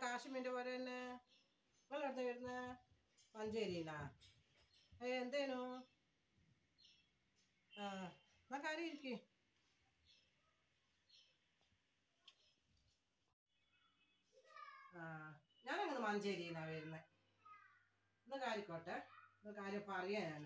കാശ്മീൻ്റെ പോലെ തന്നെ നിങ്ങൾ അടുത്ത് വരുന്ന മഞ്ചേരിയിലാ ഏ എന്തേനു ആ എന്നാ കാര്യം ഇരിക്കേ ആ ഞാനങ്ങനെ മഞ്ചേരിന്നാ വരുന്നത് ഇന്ന് കാര്യക്കോട്ടെ ഇന്ന് കാര്യം പറയാ ഞാൻ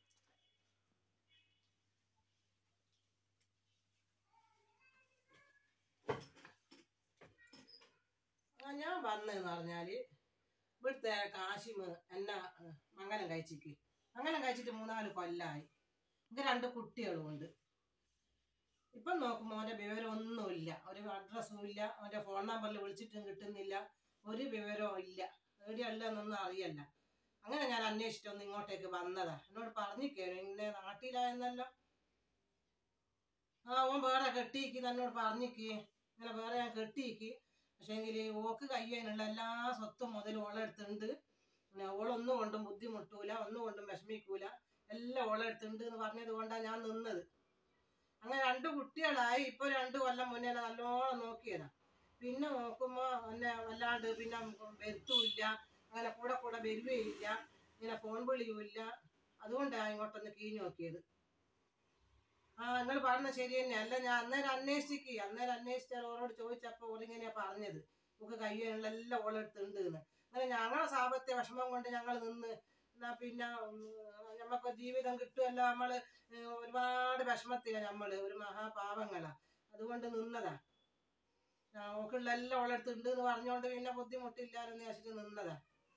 ആ ഞാൻ വന്നതെന്ന് പറഞ്ഞാല് ഇവിടുത്തെ കാശിമ് എന്നെ ഏഹ്, മംഗലം കഴിച്ചിക്ക് മംഗലം കഴിച്ചിട്ട് മൂന്നാല് കൊല്ലായി എനിക്ക് രണ്ട് കുട്ടികളും ഉണ്ട് ഇപ്പം നോക്കുമ്പോൾ അവൻ്റെ വിവരം ഒന്നുമില്ല ഒരു അഡ്രസ്സും ഇല്ല അവൻ്റെ ഫോൺ നമ്പറിൽ വിളിച്ചിട്ടും കിട്ടുന്നില്ല ഒരു വിവരവും ഇല്ല എവിടെയല്ല എന്നൊന്നും അറിയല്ല അങ്ങനെ ഞാൻ അന്വേഷിച്ചിട്ടൊന്ന് ഇങ്ങോട്ടേക്ക് വന്നതാ എന്നോട് പറഞ്ഞിക്കേനു ഇന്നെ നാട്ടിലായെന്നല്ലോ ആ ഓൻ വേറെ കെട്ടിയിക്ക് എന്നോട് പറഞ്ഞിക്ക് ഇങ്ങനെ വേറെ ഞാൻ കെട്ടിയിക്ക് പക്ഷേങ്കിൽ ഓക്ക് കയ്യാനുള്ള എല്ലാ സ്വത്തും മുതൽ ഓളെടുത്തുണ്ട് പിന്നെ ഓളൊന്നും കൊണ്ടും ബുദ്ധിമുട്ടൂല ഒന്നും കൊണ്ടും വിഷമിക്കൂല എല്ലാം ഓളെടുത്തുണ്ട് എന്ന് പറഞ്ഞത് കൊണ്ടാണ് ഞാൻ നിന്നത് അങ്ങനെ രണ്ട് കുട്ടികളായി ഇപ്പൊ രണ്ട് കൊല്ലം മുന്നേ എന്നെ നല്ലോണം നോക്കിയതാ പിന്നെ നോക്കുമ്പോ എന്നെ വല്ലാണ്ട് പിന്നെ വരുത്തുമില്ല അങ്ങനെ കൂടെ കൂടെ വരുകയില്ല ഇങ്ങനെ ഫോൺ വിളിയുമില്ല അതുകൊണ്ടാണ് ഇങ്ങോട്ടൊന്ന് കീഞ്ഞു നോക്കിയത് ആ നിങ്ങൾ പറഞ്ഞത് ശരി തന്നെ അല്ല ഞാൻ അന്നേരം അന്വേഷിക്ക് അന്നേരം അന്വേഷിച്ചാൽ ഓരോട് ചോദിച്ചപ്പോൾ ഓളിങ്ങനെയാ പറഞ്ഞത് നമുക്ക് കയ്യുള്ള എല്ലാം ഓളെടുത്തുണ്ട് എന്ന് അങ്ങനെ ഞങ്ങളെ സാമ്പത്തിക വിഷമം കൊണ്ട് ഞങ്ങൾ നിന്ന് എന്നാ പിന്നെ നമുക്ക് ജീവിതം കിട്ടുമല്ലോ നമ്മള് ഏഹ് ഒരുപാട് വിഷമത്തിലാണ് നമ്മള് ഒരു മഹാപാവങ്ങളാ അതുകൊണ്ട് നിന്നതാ ഓക്കുള്ള എല്ലാം ഓളെടുത്തുണ്ട് എന്ന് പറഞ്ഞുകൊണ്ട് പിന്നെ ബുദ്ധിമുട്ടില്ലാരെന്ന് വെച്ചിട്ട് നിന്നതാ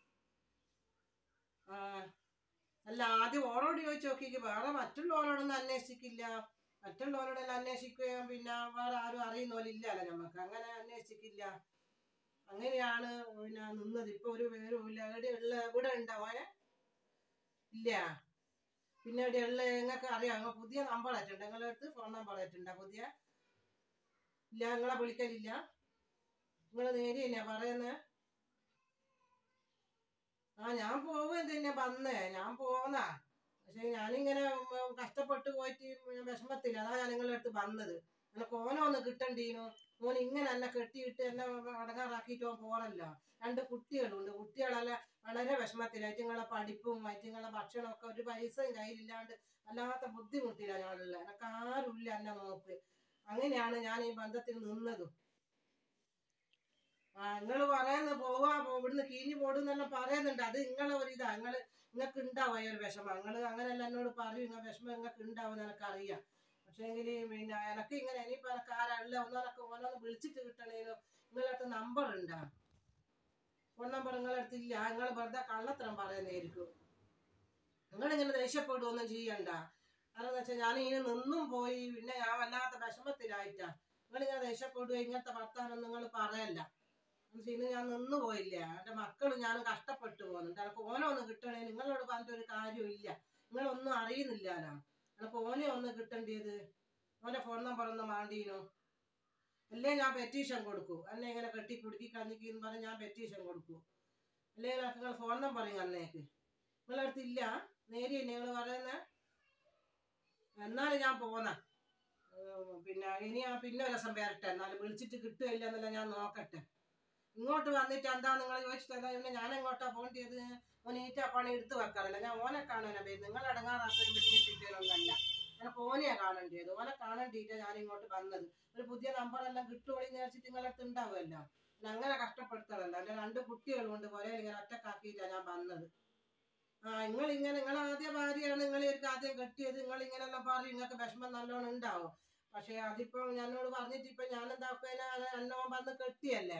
ആ അല്ല ആദ്യം ഓളോട് ചോദിച്ചു നോക്കിക്ക് വേറെ മറ്റുള്ളവരോടൊന്നും അന്വേഷിക്കില്ല മറ്റുള്ളവരോടെല്ലാം അന്വേഷിക്കുകയും പിന്നെ വേറെ ആരും അറിയുന്ന പോലെ ഇല്ലല്ലോ നമുക്ക് അങ്ങനെ അന്വേഷിക്കില്ല അങ്ങനെയാണ് പിന്നെ നിന്നത് ഇപ്പൊ ഒരു വിവരവും ഇല്ല എവിടെ ഉള്ള ഇവിടെ ഉണ്ടോ മോനെ ഇല്ല പിന്നെ ഇവിടെ ഉള്ള നിങ്ങൾക്ക് അറിയാം നിങ്ങൾ പുതിയ നമ്പർ ആയിട്ടുണ്ട് നിങ്ങളുടെ അടുത്ത് ഫോൺ നമ്പർ ആയിട്ടുണ്ടോ പുതിയ ഇല്ല നിങ്ങളെ വിളിക്കലില്ല നിങ്ങൾ നേരി തന്നെയാ പറയുന്നത് ആ ഞാൻ പോവുക തന്നെ വന്നേ ഞാൻ പോന്നാ പക്ഷെ ഞാനിങ്ങനെ ഉം, കഷ്ടപ്പെട്ട് പോയിട്ട് വിഷമത്തില്ല അതാ ഞാൻ നിങ്ങളുടെ അടുത്ത് വന്നത് എനിക്ക് ഓനോ ഒന്ന് കിട്ടണ്ടീനു ഓൻ ഇങ്ങനെ എന്നെ കെട്ടിയിട്ട് എന്നെ അടങ്ങാറാക്കിയിട്ട് ഓൻ പോറല്ലോ രണ്ട് കുട്ടികളുണ്ട് കുട്ടികളെല്ലാം വളരെ വിഷമത്തിലായിട്ട് നിങ്ങളെ പഠിപ്പും മറ്റുങ്ങളെ ഭക്ഷണവും ഒക്കെ ഒരു പൈസയും കയ്യിലില്ലാണ്ട് വല്ലാത്ത ബുദ്ധിമുട്ടില്ല ഞാനുള്ള എനിക്ക് ആരുമില്ല എന്നെ നോക്ക് അങ്ങനെയാണ് ഞാൻ ഈ ബന്ധത്തിൽ നിന്നതും ആ നിങ്ങൾ പറയുന്നത് പോവാ പോ- ഇവിടുന്ന് കീഞ്ഞു പോടുന്നെല്ലാം പറയുന്നുണ്ട് അത് നിങ്ങളെ ഒരു ഇതാ നിങ്ങൾ നിങ്ങൾക്ക് ഉണ്ടാവും ഈ ഒരു വിഷമം നിങ്ങൾ അങ്ങനെയല്ല എന്നോട് പറയും ഇങ്ങനെ വിഷമം നിങ്ങൾക്ക് ഉണ്ടാവും എനിക്കറിയാം പക്ഷേ എങ്കിൽ പിന്നെ എനക്ക് ഇങ്ങനെ ഇനിയിപ്പോൾ എനക്ക് ആരല്ല ഒന്നൊക്കെ ഓനൊന്ന് വിളിച്ചിട്ട് കിട്ടണേനോ നിങ്ങളടുത്ത് നമ്പർ ഉണ്ടാ ഫോൺ നമ്പർ നിങ്ങളടുത്ത് ഇല്ല നിങ്ങൾ വെറുതെ കള്ളത്തരം പറയുന്നതായിരിക്കും നിങ്ങളിങ്ങനെ ദേഷ്യപ്പെടുകയൊന്നും ചെയ്യണ്ട കാരണം വെച്ചാൽ ഞാൻ ഇങ്ങനെ നിന്നും പോയി പിന്നെ ഞാൻ വല്ലാത്ത വിഷമത്തിലായിട്ടാ നിങ്ങളിങ്ങനെ ദേഷ്യപ്പെടുക ഇങ്ങനത്തെ വർത്താനം നിങ്ങൾ പറയല്ല പിന്നെ ഞാൻ നിന്ന് പോയില്ല എൻ്റെ മക്കളും ഞാനും കഷ്ടപ്പെട്ടു പോകുന്നുണ്ട് എനിക്ക് ഓനെ ഒന്ന് കിട്ടണേ നിങ്ങളോട് പറഞ്ഞിട്ട് ഒരു കാര്യമില്ല നിങ്ങളൊന്നും അറിയുന്നില്ലല്ലോ എനിക്ക് ഓനെ ഒന്ന് കിട്ടേണ്ടത് ഓൻ്റെ ഫോൺ നമ്പർ ഒന്ന് മാണ്ടീനോ അല്ലേ ഞാൻ പെറ്റീഷൻ കൊടുക്കൂ എന്നെ ഇങ്ങനെ കെട്ടി കുടുക്കി കഞ്ഞിക്ക് എന്ന് പറഞ്ഞ് ഞാൻ പെറ്റീഷൻ കൊടുക്കൂ അല്ലെങ്കിൽ എനിക്ക് നിങ്ങൾ ഫോൺ നമ്പർ അന്നേക്ക് നിങ്ങളെ അടുത്ത് ഇല്ല നേരി നിങ്ങൾ പറയുന്നത് എന്നാലും ഞാൻ പോന്ന പിന്നെ ഇനി ഞാൻ പിന്നെ ഒരു ദിവസം വരട്ടെ എന്നാലും വിളിച്ചിട്ട് കിട്ടുകയില്ല എന്നല്ല ഞാൻ നോക്കട്ടെ ഇങ്ങോട്ട് വന്നിട്ട് എന്താ നിങ്ങൾ ചോദിച്ചിട്ട് എന്താ പിന്നെ ഞാൻ എങ്ങോട്ടാ പോകേണ്ടത് ഓൻ ഈറ്റ പണി എടുത്ത് വെക്കാറില്ല ഞാൻ ഓനെ കാണാനാ വരുന്നത് നിങ്ങൾ അടങ്ങാറാക്കാൻ വിട്ടിട്ടൊന്നല്ല എനിക്ക് ഓനെയാ കാണേണ്ടത് ഓനെ കാണേണ്ടിട്ടാ ഞാൻ ഇങ്ങോട്ട് വന്നത് ഒരു പുതിയ നമ്പറെല്ലാം കിട്ടുമോളി നേരിച്ചിട്ട് നിങ്ങളുടെ അടുത്ത് ഉണ്ടാവുമല്ലോ ഞാൻ അങ്ങനെ കഷ്ടപ്പെടുത്തണല്ലോ എൻ്റെ രണ്ട് കുട്ടികളുണ്ട് കുറേ ഇങ്ങനെ ഒറ്റക്കാക്കിയിട്ടാ ഞാൻ വന്നത് ആ നിങ്ങൾ ഇങ്ങനെ നിങ്ങൾ ആദ്യ ഭാര്യയാണ് നിങ്ങൾ എനിക്ക് ആദ്യം കെട്ടിയത് നിങ്ങൾ ഇങ്ങനെല്ലാം പറയും നിങ്ങൾക്ക് വിഷമം നല്ലോണം ഉണ്ടാവും പക്ഷെ അതിപ്പം എന്നോട് പറഞ്ഞിട്ട് ഇപ്പൊ ഞാൻ എന്താക്കുവാ എന്നോ വന്ന് കെട്ടിയല്ലേ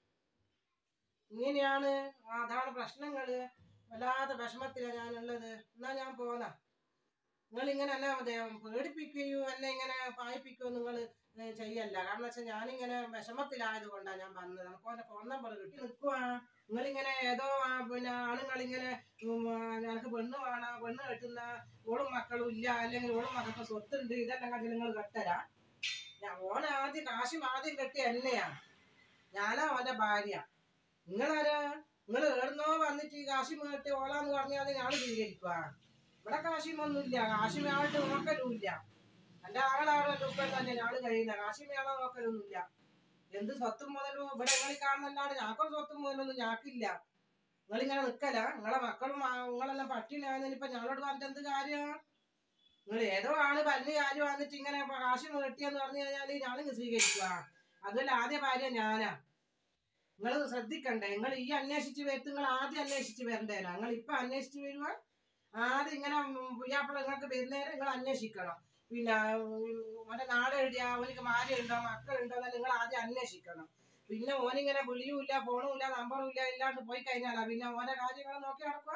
ഇങ്ങനെയാണ് അതാണ് പ്രശ്നങ്ങള് വല്ലാതെ വിഷമത്തിലാണ് ഞാനുള്ളത് എന്നാ ഞാൻ പോന്ന നിങ്ങൾ ഇങ്ങനെ എന്നെ ദേ പേടിപ്പിക്കുകയോ എന്നെ ഇങ്ങനെ പായിപ്പിക്കുകയോ നിങ്ങൾ ചെയ്യല്ല കാരണം വെച്ചാൽ ഞാനിങ്ങനെ വിഷമത്തിലായത് കൊണ്ടാണ് ഞാൻ വന്നത് നമുക്ക് അവന്റെ ഫോൺ നമ്പർ കിട്ടി നിൽക്കുവാ നിങ്ങളിങ്ങനെ ഏതോ ആ, പിന്നെ ആണുങ്ങളിങ്ങനെ ഉം, ആ, ഞങ്ങൾക്ക് പെണ്ണ് വേണം പെണ്ണ് കെട്ടുന്ന ഓളും മക്കളും ഇല്ല അല്ലെങ്കിൽ ഓളും മക്കൾക്ക് സ്വത്തുണ്ട് ഇതെല്ലാം കണ്ടി നിങ്ങൾ കെട്ടരാ ഞാൻ ഓനെ ആദ്യം കാശും ആദ്യം കെട്ടി എന്നെയാ ഞാനാ അവന്റെ ഭാര്യ നിങ്ങളാരാ നിങ്ങൾ എവിടുന്നോ വന്നിട്ട് ഈ കാശിമ കെട്ടി ഓളാന്ന് പറഞ്ഞാൽ ഞാൻ സ്വീകരിക്കുക ഇവിടെ കാശിമൊന്നുമില്ല കാശിമയായിട്ട് നോക്കലുമില്ല എന്റെ ആളാണല്ലോ ഇപ്പം തന്നെ ഞാള് കഴിയുന്ന കാശിമയാളെ നോക്കലൊന്നുമില്ല എന്ത് സ്വത്തും മുതലും ഇവിടെ നിങ്ങൾ കാണുന്നല്ലാണ്ട് ഞാക്കും സ്വത്തും മുതലൊന്നും ഞാക്കില്ല നിങ്ങളിങ്ങനെ നിക്കല നിങ്ങളെ മക്കളും ആ- നിങ്ങളെല്ലാം പട്ടിണിയാകുന്നതിന് ഇപ്പൊ ഞങ്ങളോട് പറഞ്ഞിട്ട് എന്ത് കാര്യമാണ് നിങ്ങൾ ഏതോ ആള് പല്ല് കാര്യം വന്നിട്ട് ഇങ്ങനെ കാശ് കിട്ടിയെന്ന് പറഞ്ഞു കഴിഞ്ഞാല് ഞാളിങ്ങ് സ്വീകരിക്കുക അതുമല്ല ആദ്യ ഭാര്യ ഞാനാ നിങ്ങൾ ശ്രദ്ധിക്കണ്ടേ നിങ്ങൾ ഈ അന്വേഷിച്ച് വരുത്ത് നിങ്ങൾ ആദ്യം അന്വേഷിച്ച് വരണ്ടേ നിങ്ങൾ ഇപ്പൊ അന്വേഷിച്ച് വരുക ആദ്യം ഇങ്ങനെ പുയ്യാപ്പിള നിങ്ങൾക്ക് വരുന്നേരം നിങ്ങൾ അന്വേഷിക്കണം പിന്നെ ഓന്റെ നാട് എഴുതിയാ ഓനിക്ക് മാരുണ്ടോ മക്കളുണ്ടോ എന്ന് നിങ്ങൾ ആദ്യം അന്വേഷിക്കണം പിന്നെ ഓനിങ്ങനെ വിളിയുമില്ല ഫോണും ഇല്ല നമ്പറും ഇല്ല ഇല്ലാണ്ട് പോയി കഴിഞ്ഞാലാ പിന്നെ ഓന്റെ കാര്യങ്ങൾ നോക്കി നടക്കുക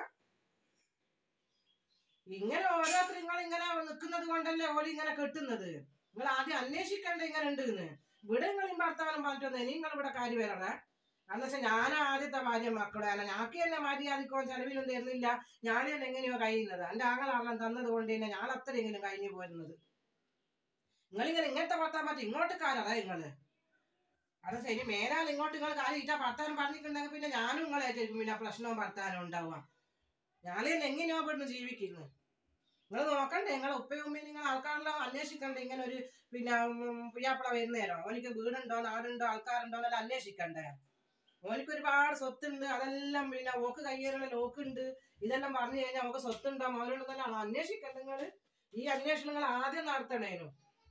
ഇങ്ങനെ ഓരോരുത്തർ നിങ്ങൾ ഇങ്ങനെ നിൽക്കുന്നത് കൊണ്ടല്ലേ ഓല് ഇങ്ങനെ കെട്ടുന്നത് നിങ്ങൾ ആദ്യം അന്വേഷിക്കണ്ടേ ഇങ്ങനെ ഉണ്ട് എന്ന് ഇവിടെ നിങ്ങളും ഭർത്താവിനും പറഞ്ഞിട്ടൊന്നും ഇനി നിങ്ങൾ ഇവിടെ കാര്യം വരണേ എന്ന് വെച്ചാൽ ഞാൻ ആദ്യത്തെ ഭാര്യ മക്കളെ അല്ല ഞാക്ക് തന്നെ മര്യാദക്കോ ചെലവിലും തരുന്നില്ല ഞാൻ തന്നെ എങ്ങനെയോ കഴിയുന്നത് എന്റെ ആങ്ങളാണെല്ലാം തന്നത് കൊണ്ട് തന്നെ ഞാൻ അത്രയെങ്കിലും കഴിഞ്ഞു പോരുന്നത് നിങ്ങളിങ്ങനെ ഇങ്ങനത്തെ ഭർത്താൻ പറ്റും ഇങ്ങോട്ട് കാലറ നിങ്ങള് അത് ശരി മേലാൽ ഇങ്ങോട്ട് നിങ്ങൾ കാര്യം ഇറ്റാ ഭർത്താനം പറഞ്ഞിട്ടുണ്ടെങ്കിൽ പിന്നെ ഞാനും നിങ്ങളായിട്ടായിരിക്കും പിന്നെ പ്രശ്നവും ഭർത്താനും ഉണ്ടാവുക ഞാൻ തന്നെ എങ്ങനെയോ പെട്ടെന്ന് ജീവിക്കുന്നു നിങ്ങൾ നോക്കണ്ടേ നിങ്ങളെ ഉപ്പയും ഉമ്മയും നിങ്ങൾ ആൾക്കാരെല്ലാം അന്വേഷിക്കണ്ടേ ഇങ്ങനെ ഒരു പിന്നെ ഉം, പുയ്യാപ്പിള വരുന്നേരോ ഓനിക്ക് വീടുണ്ടോ നാടുണ്ടോ ആൾക്കാരുണ്ടോ എന്നെല്ലാം അന്വേഷിക്കണ്ടേ ഓനിക്ക് ഒരുപാട് സ്വത്തുണ്ട് അതെല്ലാം പിന്നെ ഓക്ക് കയ്യേറുള്ള ലോക്കുണ്ട് ഇതെല്ലാം പറഞ്ഞു കഴിഞ്ഞാൽ നമുക്ക് സ്വത്തുണ്ടോ മോനുണ്ടെന്നെല്ലാം അന്വേഷിക്കണ്ടേ നിങ്ങൾ ഈ അന്വേഷണങ്ങൾ ആദ്യം നടത്തണേനു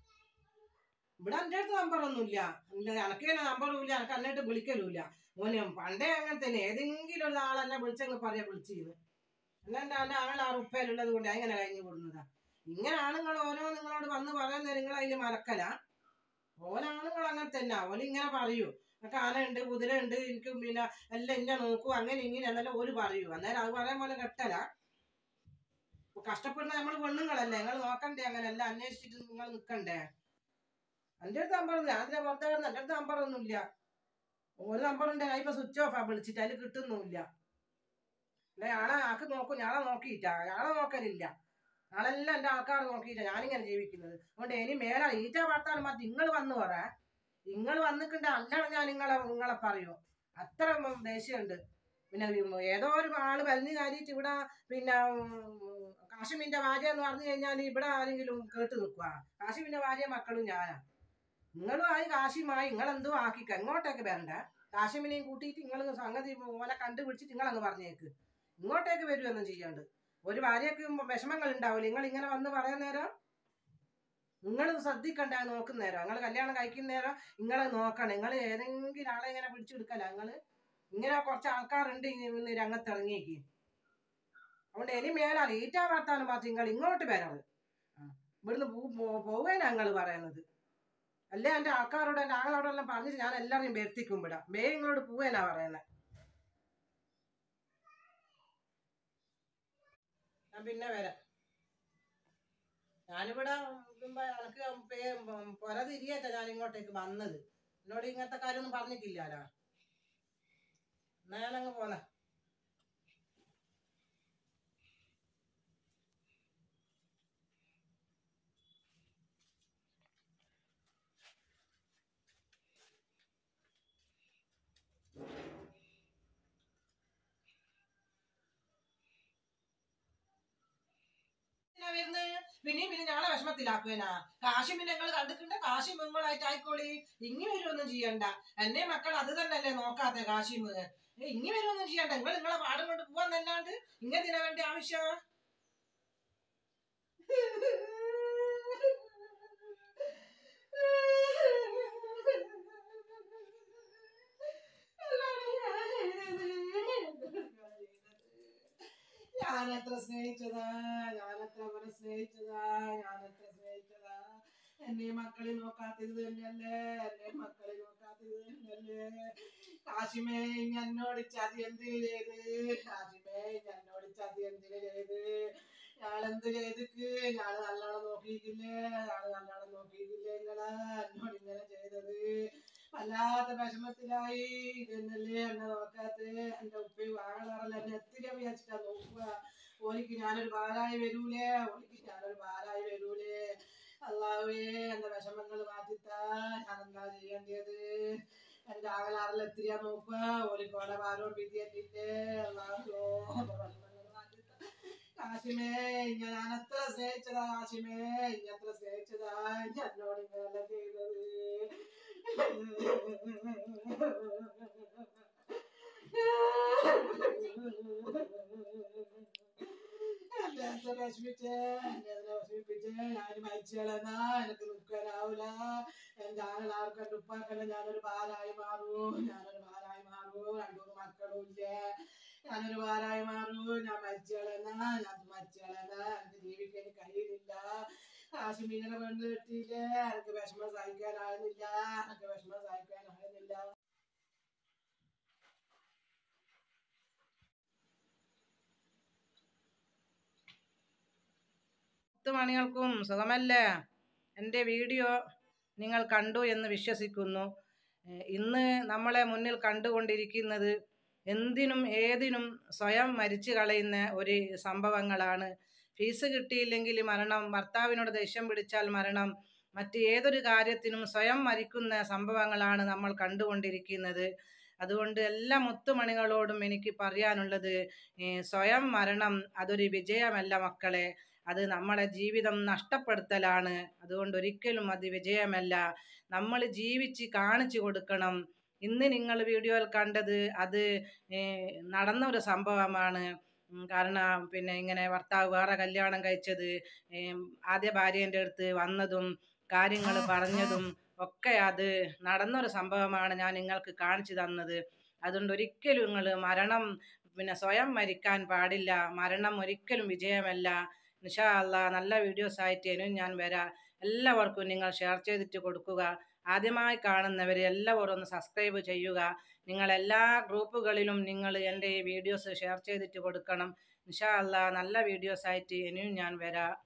ഇവിടെ എൻ്റെ അടുത്ത് നമ്പറൊന്നുമില്ല എനക്ക് തന്നെ നമ്പറും ഇല്ല എനക്ക് എന്നിട്ട് വിളിക്കലുമില്ല ഓന് പണ്ടേ അങ്ങനെ തന്നെ ഏതെങ്കിലും ഒരു ആളെന്നെ വിളിച്ചങ്ങ് പറയാ വിളിച്ചിരുന്നു അല്ലാണ്ട് അവൻ്റെ ആൾ ആ ഉപ്പയിലുള്ളത് കൊണ്ട് അങ്ങനെ കഴിഞ്ഞു കൊടുന്നതാ ഇങ്ങനെ ആണുങ്ങൾ ഓരോ നിങ്ങളോട് വന്ന് പറയുന്നത് നിങ്ങൾ അതിൽ മലക്കല ഓനാണുങ്ങൾ അങ്ങനെ തന്നെ ഓന് ഇങ്ങനെ പറയൂ എനിക്ക് ആനയുണ്ട് കുതിരയുണ്ട് എനിക്ക് പിന്നെ എല്ലാം ഇന്നെ നോക്കൂ അങ്ങനെ ഇങ്ങനെ എന്നെല്ലാം ഓര് പറയൂ അന്നേരം അത് പറയാൻ പോലെ കെട്ടല കഷ്ടപ്പെടുന്ന നമ്മൾ പെണ്ണുങ്ങളല്ലേ നിങ്ങൾ നോക്കണ്ടേ അങ്ങനെ എല്ലാം അന്വേഷിച്ചിട്ട് നിങ്ങൾ നിൽക്കണ്ടേ എൻ്റെ അടുത്ത് നമ്പറൊന്നും ഞാൻ അതിന്റെ പുറത്തെ കിടന്ന് എൻ്റെ അടുത്ത് നമ്പറൊന്നും ഇല്ല ഒരു നമ്പറുണ്ട് ഞാൻ ഇപ്പൊ സ്വിച്ച് ഓഫാ വിളിച്ചിട്ട് അതിൽ കിട്ടുന്നുമില്ല അല്ലെ ആളെ ആക്ക് നോക്കും ഞാളെ നോക്കിയിട്ടാ ഞാളെ നോക്കലില്ല നാളെല്ലാം എൻ്റെ ആൾക്കാർ നോക്കിയിട്ടാ ഞാനിങ്ങനെ ജീവിക്കുന്നത് അതുകൊണ്ട് ഇനി മേലെ ഈറ്റ വാർത്താൻ മതി നിങ്ങൾ വന്ന് പറ നിങ്ങൾ വന്നിട്ടുണ്ട് അല്ലാതെ ഞാൻ നിങ്ങളെ നിങ്ങളെ പറയൂ അത്ര ഉം ദേഷ്യമുണ്ട് പിന്നെ ഉം ഏതോ ഒരു ആള് വലിഞ്ഞു കാര്യിട്ട് ഇവിടെ പിന്നെ ഉം, കാശ്മീരിന്റെ ഭാര്യ എന്ന് പറഞ്ഞു കഴിഞ്ഞാൽ ഇവിടെ ആരെങ്കിലും കേട്ട് നിൽക്കുക കാശ്മീരിന്റെ ഭാര്യ മക്കളും ഞാനാ നിങ്ങളും ആയി കാശിയുമായി നിങ്ങൾ എന്തോ ആക്കിക്ക ഇങ്ങോട്ടേക്ക് വരണ്ട കാശ്മീനെയും കൂട്ടിയിട്ട് നിങ്ങൾ സംഗതി ഓനെ കണ്ടുപിടിച്ചിട്ട് നിങ്ങൾ അങ്ങ് പറഞ്ഞേക്ക് ഇങ്ങോട്ടേക്ക് വരുമൊന്നും ചെയ്യാണ്ട് ഒരു ഭാര്യക്ക് വിഷമങ്ങൾ ഉണ്ടാവില്ല നിങ്ങൾ ഇങ്ങനെ വന്ന് പറയുന്ന നേരം നിങ്ങൾ ശ്രദ്ധിക്കണ്ട നോക്കുന്ന നേരം നിങ്ങൾ കല്യാണം കഴിക്കുന്ന നേരം നിങ്ങൾ നോക്കണം നിങ്ങൾ ഏതെങ്കിലും ആളെ ഇങ്ങനെ പിടിച്ചെടുക്കല നിങ്ങൾ ഇങ്ങനെ കുറച്ച് ആൾക്കാരുണ്ട് ഇന്ന് രംഗത്തിറങ്ങിയേക്ക് അതുകൊണ്ട് ഇനി മേലാണ് ഈറ്റാ വർത്താനം பார்த்து നിങ്ങൾ ഇങ്ങോട്ട് വരാറ് ആ, ഇവിടുന്ന് പോവേന ഞങ്ങൾ പറയുന്നത് അല്ലേ എൻ്റെ ആൾക്കാരോട് എൻ്റെ ആങ്ങളോടെല്ലാം പറഞ്ഞിട്ട് ഞാൻ എല്ലാവരെയും വരുത്തിക്കും വിടാം വേ നിങ്ങളോട് പോവേനാ പറയുന്നത് ഞാൻ പിന്നെ വരാം ഞാനിവിടെ ഇതുമ്പോ എനക്ക് പേ- പുര തിരിയേറ്റ ഞാൻ ഇങ്ങോട്ടേക്ക് വന്നത് എന്നോട് ഇങ്ങനത്തെ കാര്യമൊന്നും പറഞ്ഞിട്ടില്ലല്ലോ എന്നാ ഞാനങ്ങ് പോന്നെ എന്തിനാ വരുന്നത് പിന്നെയും പിന്നെ ഞങ്ങളെ വിഷമത്തിലാക്കുവേനാ കാശും പിന്നെ ഞങ്ങൾ കണ്ടിട്ടുണ്ട് കാശും നിങ്ങളായിട്ട് ആയിക്കോളി ഇങ്ങി വരുമൊന്നും ചെയ്യണ്ട എന്നെ മക്കൾ അത് തന്നെയല്ലേ നോക്കാത്തെ കാശിമ് ഏ, ഇങ്ങി വരുമൊന്നും ചെയ്യണ്ട നിങ്ങൾ നിങ്ങളെ പാടും കൊണ്ട് പോവാന്നല്ലാണ്ട് ഇങ്ങനതിനാ വേണ്ട ആവശ്യം ഞാനെത്ര സ്നേഹിച്ചതാ ഞാനെത്ര അവരെ സ്നേഹിച്ചതാ ഞാനെത്ര സ്നേഹിച്ചതാ എന്നെ മക്കളെ നോക്കാത്തത് തന്നെയല്ലേ എന്നെ മക്കളെ നോക്കാത്തത് തന്നെയല്ലേ കാശിമേ ഇനി എന്നോട് ചതി എന്തിനു ചെയ്ത് കാശിമേ ഇനി എന്നോട് ചതി എന്തിനു ചെയ്ത് ഞാളെന്ത് ചെയ്തിക്ക് ഞാള് നല്ലോണം നോക്കിയിട്ടില്ലേ ഞാള് നല്ലോണം നോക്കിയിട്ടില്ലേ നിങ്ങളെ എന്നോട് ഇങ്ങനെ ചെയ്തത് വല്ലാത്ത വിഷമത്തിലായി ഇതെന്നല്ലേ എന്നെ നോക്കാത്ത എന്റെ ഉപ്പയും ആങ്ങളാറല്ല എന്നെ എത്തിരി വിചാരിച്ചിട്ടാ നോക്കുക ഓലിക്ക് ഞാനൊരു ഭാരായി വരൂലേ ഓലിക്ക് ഞാനൊരു ഭാരായി വരൂലേ അള്ളാവേ എന്റെ വിഷമങ്ങൾ മാറ്റിത്താ ഞാൻ എന്താ ചെയ്യേണ്ടത് എന്റെ ആങ്ങളാറിൽ എത്തിരിയാ നോക്കുക ഓലിക്കോടെ ഭാരോട് വിദ്യയില്ലേ അള്ളാഹോ എന്റെ വിഷമങ്ങൾ മാറ്റിത്താ കാശിമേ ഞാൻ എത്ര സ്നേഹിച്ചതാ കാശിമേ ഇനി എത്ര സ്നേഹിച്ചതാ ഇനി എന്നോട് ഇങ്ങനെയല്ല ചെയ്തത് എന്നെ വിഷമിച്ചേ എന്നെ വിഷമിപ്പിച്ചേ ഞാൻ മരിച്ചേളെന്നാ എനിക്ക് നിൽക്കാനാവൂല എന്റെ ആങ്ങളാർക്ക് എന്റെ ഉപ്പാക്കല്ല ഞാനൊരു ഭാരായി മാറൂ ഞാനൊരു ഭാരായി മാറൂ രണ്ടൂന്ന് മക്കളും ഇല്ലേ ഞാനൊരു ഭാരായി മാറൂ ഞാൻ മരിച്ചേളെന്നാ ഞാൻ മരിച്ചേളെന്നാ എനിക്ക് ജീവിക്കാൻ കഴിയുന്നില്ല കാശ്മീരിനെ പെണ്ണ് കിട്ടിയില്ലേ എനിക്ക് വിഷമം സഹിക്കാനാകുന്നില്ല എനിക്ക് വിഷമം സഹിക്കാനാകുന്നില്ല പത്ത് മണികൾക്കും സുഖമല്ലേ എൻ്റെ വീഡിയോ നിങ്ങൾ കണ്ടു എന്ന് വിശ്വസിക്കുന്നു ഏഹ് ഇന്ന് നമ്മളെ മുന്നിൽ കണ്ടുകൊണ്ടിരിക്കുന്നത് എന്തിനും ഏതിനും സ്വയം മരിച്ചു കളയുന്ന ഒരു സംഭവങ്ങളാണ് ഫീസ് കിട്ടിയില്ലെങ്കിൽ മരണം ഭർത്താവിനോട് ദേഷ്യം പിടിച്ചാൽ മരണം മറ്റ് ഏതൊരു കാര്യത്തിനും സ്വയം മരിക്കുന്ന സംഭവങ്ങളാണ് നമ്മൾ കണ്ടുകൊണ്ടിരിക്കുന്നത് അതുകൊണ്ട് എല്ലാ മുത്തുമണികളോടും എനിക്ക് പറയാനുള്ളത് ഏഹ് സ്വയം മരണം അതൊരു വിജയമല്ല മക്കളെ അത് നമ്മളെ ജീവിതം നഷ്ടപ്പെടുത്തലാണ് അതുകൊണ്ട് ഒരിക്കലും അത് വിജയമല്ല നമ്മൾ ജീവിച്ച് കാണിച്ചു കൊടുക്കണം ഇന്ന് നിങ്ങൾ വീഡിയോയിൽ കണ്ടത് അത് ഏഹ് നടന്ന ഒരു സംഭവമാണ് ഉം, കാരണം പിന്നെ ഇങ്ങനെ ഭർത്താവ് വേറെ കല്യാണം കഴിച്ചത് ഏം, ആദ്യ ഭാര്യേൻ്റെ അടുത്ത് വന്നതും കാര്യങ്ങൾ പറഞ്ഞതും ഒക്കെ അത് നടന്നൊരു സംഭവമാണ് ഞാൻ നിങ്ങൾക്ക് കാണിച്ചു തന്നത് അതുകൊണ്ട് ഒരിക്കലും നിങ്ങൾ മരണം പിന്നെ സ്വയം മരിക്കാൻ പാടില്ല മരണം ഒരിക്കലും വിജയമല്ല നിഷാ അല്ല നല്ല വീഡിയോസ് ആയിട്ട് ഇനിയും ഞാൻ വരാം എല്ലാവർക്കും നിങ്ങൾ ഷെയർ ചെയ്തിട്ട് കൊടുക്കുക ആദ്യമായി കാണുന്നവർ എല്ലാവരും ഒന്ന് സബ്സ്ക്രൈബ് ചെയ്യുക നിങ്ങൾ എല്ലാ ഗ്രൂപ്പുകളിലും നിങ്ങൾ എൻ്റെ ഈ വീഡിയോസ് ഷെയർ ചെയ്തിട്ട് കൊടുക്കണം നിഷാ അല്ല നല്ല വീഡിയോസ് ആയിട്ട് ഇനിയും ഞാൻ വരാം